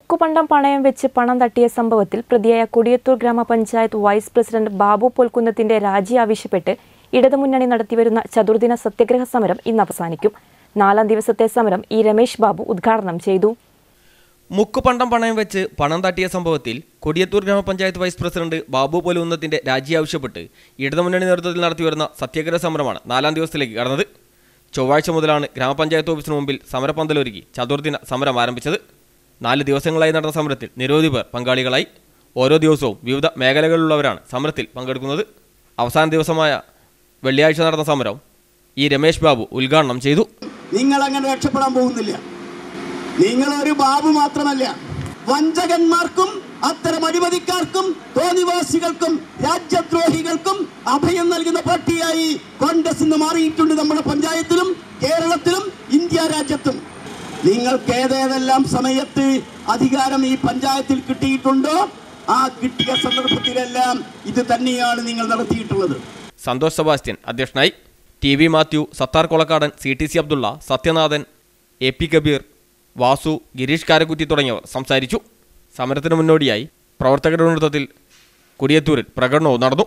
മുക്കുപണ്ടം പണയം വെച്ച് പണം തട്ടിയ സംഭവത്തിൽ പ്രതിയായ കൊടിയത്തൂർ ഗ്രാമപഞ്ചായത്ത് വൈസ് പ്രസിഡന്റ് ബാബു പൊൽക്കുന്നത്തിന്റെ രാജി ആവശ്യപ്പെട്ട് ഇടതുമുന്നണി നടത്തിവരുന്ന ചതുർദിന സത്യഗ്രഹ സമരം ഇന്ന് അവസാനിക്കും നാലാം ദിവസത്തെ സമരം ഇ രമേശ് ബാബു ഉദ്ഘാടനം ചെയ്തു മുക്കുപണ്ടം പണയം വെച്ച് പണം തട്ടിയ സംഭവത്തിൽ കൊടിയത്തൂർ ഗ്രാമപഞ്ചായത്ത് വൈസ് പ്രസിഡന്റ് ബാബു പൊലുന്നത്തിന്റെ രാജി ആവശ്യപ്പെട്ട് ഇടതുമുന്നണി നേതൃത്വത്തിൽ നടത്തിവരുന്ന സത്യാഗ്രഹ സമരമാണ് നാലാം ദിവസത്തിലേക്ക് കടന്നത് ചൊവ്വാഴ്ച മുതലാണ് ഗ്രാമപഞ്ചായത്ത് ഓഫീസിന് മുമ്പിൽ സമരപന്തലൊരുക്കി ചതുർദിന സമരം ആരംഭിച്ചത് നാല് ദിവസങ്ങളായി നടന്ന സമരത്തിൽ നിരവധി പേർ പങ്കാളികളായി ഓരോ ദിവസവും വിവിധ മേഖലകളിലുള്ളവരാണ് സമരത്തിൽ പങ്കെടുക്കുന്നത് അവസാന ദിവസമായ വെള്ളിയാഴ്ച നടന്ന സമരം ഇ രമേശ് ബാബു ഉദ്ഘാടനം ചെയ്തു നിങ്ങൾ അങ്ങനെ രക്ഷപ്പെടാൻ പോകുന്നില്ല നിങ്ങൾ ഒരു ബാബു മാത്രമല്ല വഞ്ചകന്മാർക്കും അത്തരം അഴിമതിക്കാർക്കും തോന്നിവാസികൾക്കും രാജ്യദ്രോഹികൾക്കും അഭയം നൽകുന്ന പാർട്ടിയായി കോൺഗ്രസ് ഇന്ന് മാറിയിട്ടുണ്ട് നമ്മുടെ പഞ്ചായത്തിലും കേരളത്തിലും ഇന്ത്യ രാജ്യത്തും നിങ്ങൾക്ക് ഏതേതെല്ലാം സമയത്ത് അധികാരം ഈ പഞ്ചായത്തിൽ കിട്ടിയിട്ടുണ്ടോ ആ കിട്ടിയ സന്ദർഭത്തിലെല്ലാം ഇത് തന്നെയാണ് നിങ്ങൾ നടത്തിയിട്ടുള്ളത് സന്തോഷ് സെബാസ്റ്റ്യൻ അധ്യക്ഷനായി T V Mathew Sathar Kolakkadan C T C Abdulla Sathyanathan A P Kabeer Vasu Gireesh Karakkutty തുടങ്ങിയവർ സംസാരിച്ചു സമരത്തിന് മുന്നോടിയായി പ്രവർത്തകരുടെ നേതൃത്വത്തിൽ കുടിയത്തൂരിൽ പ്രകടനവും നടന്നു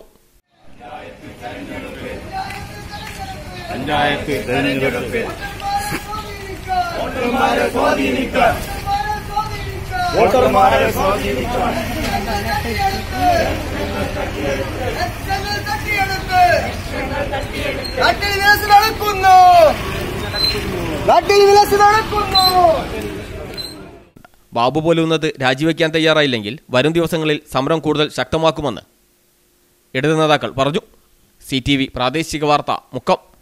പഞ്ചായത്ത് തെരഞ്ഞെടുപ്പ് വോട്ടർമാരെ സ്വാധീനിക്കാൻ നാട്ടിൽ വിലസ് നടക്കുന്നു നാട്ടിൽ വിലസ് നടക്കുന്നു ബാബു പോലുന്നത് രാജിവെക്കാൻ തയ്യാറായില്ലെങ്കിൽ വരും ദിവസങ്ങളിൽ സമരം കൂടുതൽ ശക്തമാക്കുമെന്ന് ഇടത് നേതാക്കൾ പറഞ്ഞു സി ടി വി പ്രാദേശിക വാർത്ത മുക്കം